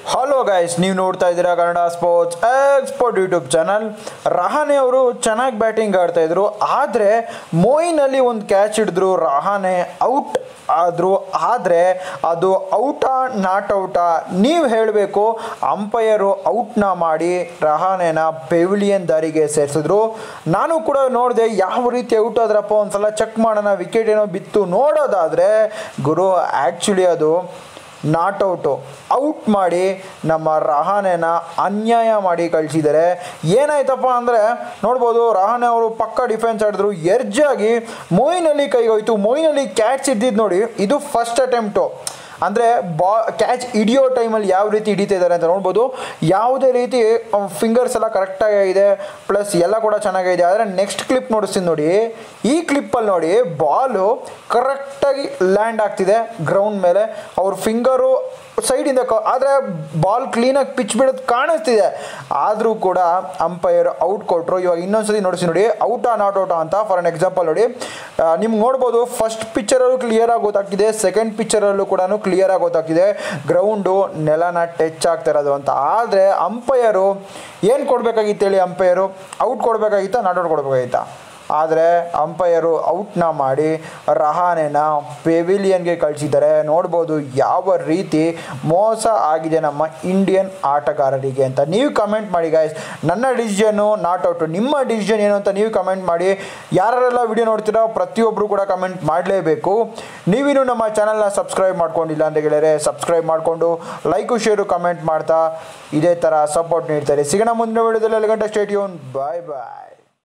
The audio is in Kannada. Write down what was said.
ಹಲೋ ಗೈಸ್ ನೀವು ನೋಡ್ತಾ ಇದ್ದೀರಾ Kannada sports export YouTube channel Rahane ಅವರು ಚೆನ್ನಾಗಿ ಬ್ಯಾಟಿಂಗ್ ಆಡ್ತಾ ಇದ್ರು ಆದರೆ ಮೊಯಿನಲ್ಲಿ ಒಂದು ಕ್ಯಾಚ್ ಹಿಡಿದ್ರು ರಹಾನೆ ಔಟ್ ಆದರು ಆದರೆ ಅದು ಔಟಾ ನಾಟ್ ಔಟಾ ನೀವು ಹೇಳಬೇಕು ಅಂಪೈರು ಔಟ್ನ ಮಾಡಿ ರಹಾನೆನ ಪೆವಿಲಿಯನ್ ದಾರಿಗೆ ಸೇರಿಸಿದ್ರು ನಾನು ಕೂಡ ನೋಡಿದೆ ಯಾವ ರೀತಿ ಔಟ್ ಆದ್ರಪ್ಪ ಒಂದ್ಸಲ ಚೆಕ್ ಮಾಡೋಣ ವಿಕೆಟ್ ಏನೋ ಬಿತ್ತು ನೋಡೋದಾದರೆ ಗುರು ಆ್ಯಕ್ಚುಲಿ ಅದು ನಾಟ್ ಔಟು ಔಟ್ ಮಾಡಿ ನಮ್ಮ ರಹಾನೆನ ಅನ್ಯಾಯ ಮಾಡಿ ಕಳಿಸಿದ್ದಾರೆ ಏನಾಯ್ತಪ್ಪ ಅಂದರೆ ನೋಡ್ಬೋದು ರಹಾನೆ ಅವರು ಪಕ್ಕ ಡಿಫೆನ್ಸ್ ಆಡಿದ್ರು ಎರ್ಜಾಗಿ ಮೊಯಿನಲ್ಲಿ ಕೈಗೋಯ್ತು ಮೊಯಿನಲ್ಲಿ ಕ್ಯಾಚ್ ಇದ್ದಿದ್ದು ನೋಡಿ ಇದು ಫಸ್ಟ್ ಅಟೆಂಪ್ಟು ಅಂದರೆ ಬಾ ಕ್ಯಾಚ್ ಹಿಡಿಯೋ ಟೈಮಲ್ಲಿ ಯಾವ ರೀತಿ ಹಿಡಿತಾ ಇದ್ದಾರೆ ಅಂತ ನೋಡ್ಬೋದು ಯಾವುದೇ ರೀತಿ ಫಿಂಗರ್ಸ್ ಎಲ್ಲ ಕರೆಕ್ಟಾಗಿ ಇದೆ ಪ್ಲಸ್ ಎಲ್ಲ ಕೂಡ ಚೆನ್ನಾಗಿದೆ ಆದರೆ ನೆಕ್ಸ್ಟ್ ಕ್ಲಿಪ್ ನೋಡಿಸ್ತೀನಿ ನೋಡಿ ಈ ಕ್ಲಿಪ್ಪಲ್ಲಿ ನೋಡಿ ಬಾಲು ಕರೆಕ್ಟಾಗಿ ಲ್ಯಾಂಡ್ ಆಗ್ತಿದೆ ಗ್ರೌಂಡ್ ಮೇಲೆ ಅವ್ರ ಫಿಂಗರು ಸೈಡಿಂದ ಕ ಆದರೆ ಬಾಲ್ ಕ್ಲೀನಾಗಿ ಪಿಚ್ ಬಿಡೋದು ಕಾಣಿಸ್ತಿದೆ ಆದರೂ ಕೂಡ ಅಂಪೈರ್ ಔಟ್ ಕೊಟ್ಟರು ಇವಾಗ ಇನ್ನೊಂದ್ಸತಿ ನೋಡಿಸಿ ನೋಡಿ ಔಟಾ ನಾಟ್ ಔಟಾ ಅಂತ ಫಾರ್ ಅನ್ ಎಕ್ಸಾಂಪಲ್ ನೋಡಿ ನಿಮ್ಗೆ ನೋಡ್ಬೋದು ಫಸ್ಟ್ ಪಿಕ್ಚರಲ್ಲೂ ಕ್ಲಿಯರಾಗಿ ಗೊತ್ತಾಗ್ತಿದೆ ಸೆಕೆಂಡ್ ಪಿಕ್ಚರಲ್ಲೂ ಕೂಡ ಕ್ಲಿಯರಾಗಿ ಗೊತ್ತಾಗ್ತಿದೆ ಗ್ರೌಂಡು ನೆಲನ ಟಚ್ ಆಗ್ತಾ ಇರೋದು ಅಂತ ಆದರೆ ಅಂಪೈರು ಏನು ಕೊಡಬೇಕಾಗಿತ್ತು ಹೇಳಿ ಅಂಪೈರು ಔಟ್ ಕೊಡಬೇಕಾಗಿತ್ತಾ ನಾಟ್ ಔಟ್ ಕೊಡಬೇಕಾಗಿತ್ತಾ ಆದರೆ ಅಂಪೈರು ಔಟ್ನ ಮಾಡಿ ರಹಾನೆನ ಪೆವಿಲಿಯನ್ಗೆ ಕಳಿಸಿದ್ದಾರೆ ನೋಡ್ಬೋದು ಯಾವ ರೀತಿ ಮೋಸ ಆಗಿದೆ ನಮ್ಮ ಇಂಡಿಯನ್ ಆಟಗಾರರಿಗೆ ಅಂತ ನೀವು ಕಮೆಂಟ್ ಮಾಡಿ ಗಾಯ್ಸ್ ನನ್ನ ಡಿಸಿಷನ್ನು ನಾಟ್ ಔಟು ನಿಮ್ಮ ಡಿಸಿಷನ್ ಏನು ಅಂತ ನೀವು ಕಮೆಂಟ್ ಮಾಡಿ ಯಾರೆಲ್ಲ ವಿಡಿಯೋ ನೋಡ್ತೀರೋ ಪ್ರತಿಯೊಬ್ಬರು ಕೂಡ ಕಮೆಂಟ್ ಮಾಡಲೇಬೇಕು ನೀವಿನ್ನೂ ನಮ್ಮ ಚಾನಲ್ನ ಸಬ್ಸ್ಕ್ರೈಬ್ ಮಾಡ್ಕೊಂಡಿಲ್ಲ ಅಂತ ಗೆಳೆಯರೆ ಸಬ್ಸ್ಕ್ರೈಬ್ ಮಾಡಿಕೊಂಡು ಲೈಕು ಶೇರು ಕಮೆಂಟ್ ಮಾಡ್ತಾ ಇದೇ ಥರ ಸಪೋರ್ಟ್ ನೀಡ್ತಾರೆ ಸಿಗೋಣ ಮುಂದಿನ ವಿಡಿಯೋದಲ್ಲಿ ಅಲ್ಲಿ ಗಂಟೆ ಸ್ಟೇಟ್ಯೂನ್ ಬಾಯ್ ಬಾಯ್